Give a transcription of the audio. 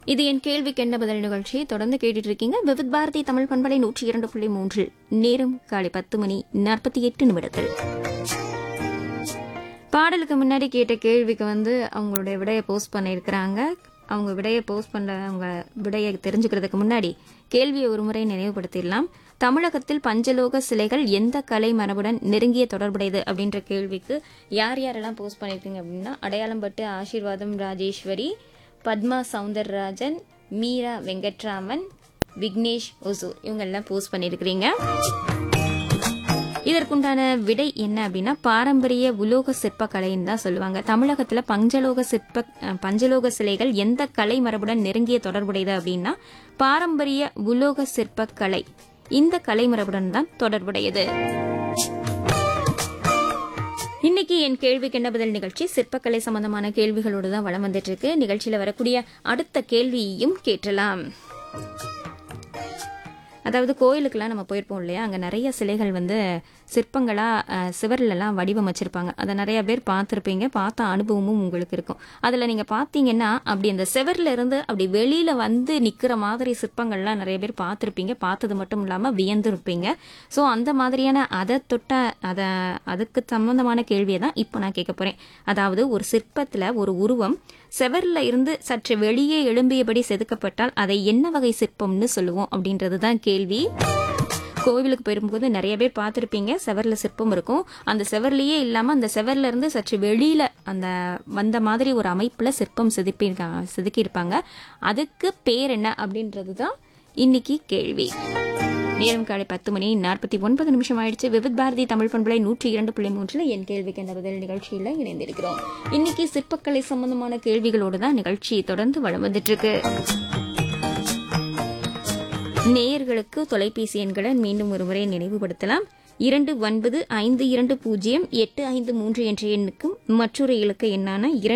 இது என் கேள்விக்கு என்ன பதில் நிகழ்ச்சி தொடர்ந்து கேட்டுட்டு இருக்கீங்க விவித் பாரதி தமிழ் பண்பலை நூற்றி இரண்டு புள்ளி மூன்றில் நேரம் காலை பத்து மணி நாற்பத்தி எட்டு நிமிடத்தில் பாடலுக்கு முன்னாடி கேட்ட கேள்விக்கு வந்து அவங்களுடைய விடையை போஸ்ட் பண்ணியிருக்கிறாங்க அவங்க விடையை போஸ்ட் பண்ண அவங்க விடையை தெரிஞ்சுக்கிறதுக்கு முன்னாடி கேள்வியை ஒரு முறை நினைவுபடுத்திடலாம் தமிழகத்தில் பஞ்சலோக சிலைகள் எந்த கலை மரபுடன் நெருங்கிய தொடர்புடையது அப்படின்ற கேள்விக்கு யார் யாரெல்லாம் போஸ்ட் பண்ணியிருக்கீங்க அப்படின்னா அடையாளம்பட்டு ஆசீர்வாதம் ராஜேஸ்வரி பத்மா சவுந்தரராஜன் மீரா வெங்கட்ராமன் விக்னேஷ் ஒசூர் இவங்கெல்லாம் போஸ்ட் பண்ணியிருக்கிறீங்க இதற்குண்டான விடை என்ன அப்படின்னா பாரம்பரிய உலோக சிற்பக்கலைன்னு தான் சொல்லுவாங்க தமிழகத்துல பஞ்சலோக சிற்ப அஹ், பஞ்சலோக சிலைகள் எந்த கலை மரபுடன் நெருங்கிய தொடர்புடையது அப்படின்னா பாரம்பரிய உலோக சிற்பக்கலை இந்த கலை மரபுடன் தான் தொடர்புடையது இன்னைக்கு என் கேள்விக்கு என்ன பதில் நிகழ்ச்சி சிற்பக்கலை சம்பந்தமான கேள்விகளோடு தான் வளம் வந்துட்டு இருக்கு நிகழ்ச்சியில வரக்கூடிய அடுத்த கேள்வியையும் கேட்டலாம் அதாவது கோயிலுக்கெல்லாம் நம்ம போயிருப்போம் இல்லையா அங்கே நிறைய சிலைகள் வந்து சிற்பங்களாக சிவர்லலாம் வடிவமைச்சிருப்பாங்க அதை நிறைய பேர் பார்த்துருப்பீங்க பார்த்த அனுபவமும் உங்களுக்கு இருக்கும் அதில் நீங்கள் பார்த்தீங்கன்னா அப்படி அந்த சிவர்ல இருந்து அப்படி வெளியில் வந்து நிற்கிற மாதிரி சிற்பங்கள்லாம் நிறைய பேர் பார்த்துருப்பீங்க பார்த்தது மட்டும் இல்லாமல் வியந்துருப்பீங்க ஸோ அந்த மாதிரியான அதை தொட்ட அதை அதுக்கு சம்பந்தமான கேள்வியை தான் இப்போ நான் கேட்க போகிறேன் அதாவது ஒரு சிற்பத்தில் ஒரு உருவம் செவர்ல இருந்து சற்று வெளியே எழும்பியபடி செதுக்கப்பட்டால் அதை என்ன வகை சிற்பம்னு சொல்லுவோம் அப்படின்றது தான் கேள்வி கோவிலுக்கு போயிருக்கும்போது நிறைய பேர் பார்த்துருப்பீங்க செவர்ல சிற்பம் இருக்கும் அந்த செவர்லயே இல்லாம அந்த செவர்ல இருந்து சற்று வெளியில அந்த வந்த மாதிரி ஒரு அமைப்புல சிற்பம் செதுப்பியிருக்காங்க செதுக்கியிருப்பாங்க அதுக்கு பேர் என்ன அப்படின்றது தான் இன்னைக்கு கேள்வி நேரம் காலை பத்து மணி நாற்பத்தி ஒன்பது நிமிஷம் ஆயிடுச்சு விவித் பாரதி தமிழ் பண்பலை நூற்றி இரண்டு புள்ளி மூன்றுல என் கேள்விக்கு என்ற பதில் நிகழ்ச்சியில இணைந்திருக்கிறோம் இன்னைக்கு சிற்பக்கலை சம்பந்தமான கேள்விகளோடு தான் நிகழ்ச்சி தொடர்ந்து வளம் வந்துட்டு இருக்கு நேயர்களுக்கு தொலைபேசி எண்களை மீண்டும் ஒருமுறை நினைவுபடுத்தலாம் இரண்டு ஒன்பது ஐந்து இரண்டு பூஜ்ஜியம் எட்டு ஐந்து மூன்று என்ற எண்ணுக்கும் மற்றொரு இலக்க எண்ணான இரண்டு